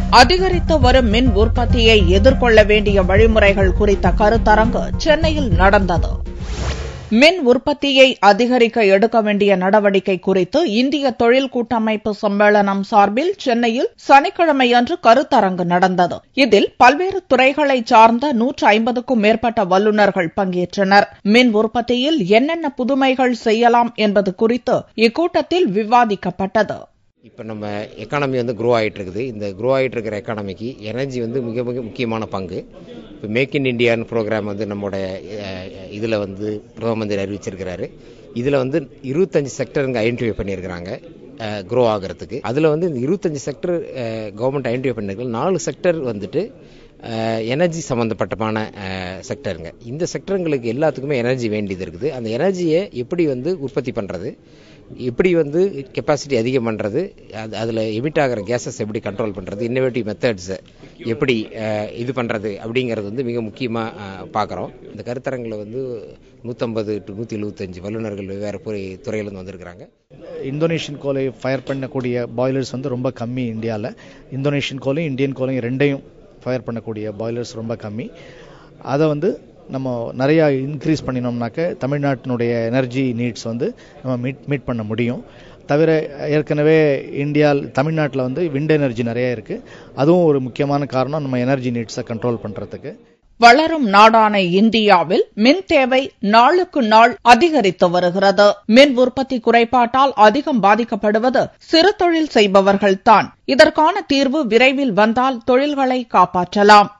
அதிகரித்து வரும் மின் உற்பத்தியை எதிர்கொள்ள வேண்டிய வழிமுறைகள் குறித்த கருத்தரங்கு சென்னையில் நடந்தது மின் உற்பத்தியை அதிகரிக்க எடுக்க வேண்டிய நடவடிக்கை குறித்து இந்திய தொழில் கூட்டமைப்பு சம்மேளனம் சார்பில் சென்னையில் சனிக்கிழமையன்று கருத்தரங்கு நடந்தது இதில் பல்வேறு துறைகளைச் சார்ந்த நூற்று ஐம்பதுக்கும் மேற்பட்ட வல்லுநர்கள் பங்கேற்றனர் மின் உற்பத்தியில் என்னென்ன புதுமைகள் செய்யலாம் என்பது குறித்து இக்கூட்டத்தில் விவாதிக்கப்பட்டது இப்போ நம்ம எக்கானமி வந்து க்ரோ ஆகிட்டு இருக்குது இந்த க்ரோ ஆகிட்டு இருக்கிற எக்கானமிக்கு எனர்ஜி வந்து மிக மிக முக்கியமான பங்கு இப்போ மேக் இன் இந்தியான்னு ப்ரோக்ராம் வந்து நம்மளோட இதில் வந்து பிரதம மந்திரி அறிவிச்சிருக்கிறாரு இதில் வந்து இருபத்தஞ்சு செக்டர் இங்கே ஐடென்டிஃபை பண்ணியிருக்கிறாங்க க்ரோ ஆகிறதுக்கு அதில் வந்து இந்த இருபத்தஞ்சு செக்டர் கவர்மெண்ட் ஐடென்டிஃபை பண்ணியிருக்காங்க நாலு செக்டர் வந்துட்டு எனர்ஜி சம்மந்தப்பட்டமான செக்டருங்க இந்த செக்டருங்களுக்கு எல்லாத்துக்குமே எனர்ஜி வேண்டியது இருக்குது அந்த எனர்ஜியை எப்படி வந்து உற்பத்தி பண்ணுறது எப்படி வந்து கெப்பாசிட்டி அதிகம் பண்ணுறது அது அதில் எமிட் ஆகிற கேஸஸ் எப்படி கண்ட்ரோல் பண்ணுறது இன்னோவேட்டிவ் மெத்தட்ஸை எப்படி இது பண்ணுறது அப்படிங்கிறது வந்து மிக முக்கியமாக பார்க்குறோம் இந்த கருத்தரங்கில் வந்து நூற்றம்பது டு நூற்றி எழுபத்தஞ்சு வல்லுநர்கள் வெவ்வேறு துறையிலேருந்து வந்திருக்கிறாங்க இந்தோனேஷியன் கோலை ஃபயர் பண்ணக்கூடிய பாய்லர்ஸ் வந்து ரொம்ப கம்மி இந்தியாவில் இந்தோனேஷியன் கோலையும் இந்தியன் கோலையும் ரெண்டையும் ஃபயர் பண்ணக்கூடிய பாய்லர்ஸ் ரொம்ப கம்மி அதை வந்து நம்ம நிறையா இன்க்ரீஸ் பண்ணினோம்னாக்க தமிழ்நாட்டினுடைய எனர்ஜி நீட்ஸ் வந்து நம்ம மீட் மீட் பண்ண முடியும் தவிர ஏற்கனவே இந்தியா தமிழ்நாட்டில் வந்து விண்ட் எனர்ஜி நிறைய இருக்குது அதுவும் ஒரு முக்கியமான காரணம் நம்ம எனர்ஜி நீட்ஸை கண்ட்ரோல் பண்ணுறதுக்கு வளரும் நாடான இந்தியாவில் மின் தேவை நாளுக்கு நாள் அதிகரித்து வருகிறது மின் உற்பத்தி குறைபாட்டால் அதிகம் பாதிக்கப்படுவது சிறு தொழில் செய்பவர்கள்தான் இதற்கான தீர்வு விரைவில் வந்தால் தொழில்களை காப்பாற்றலாம்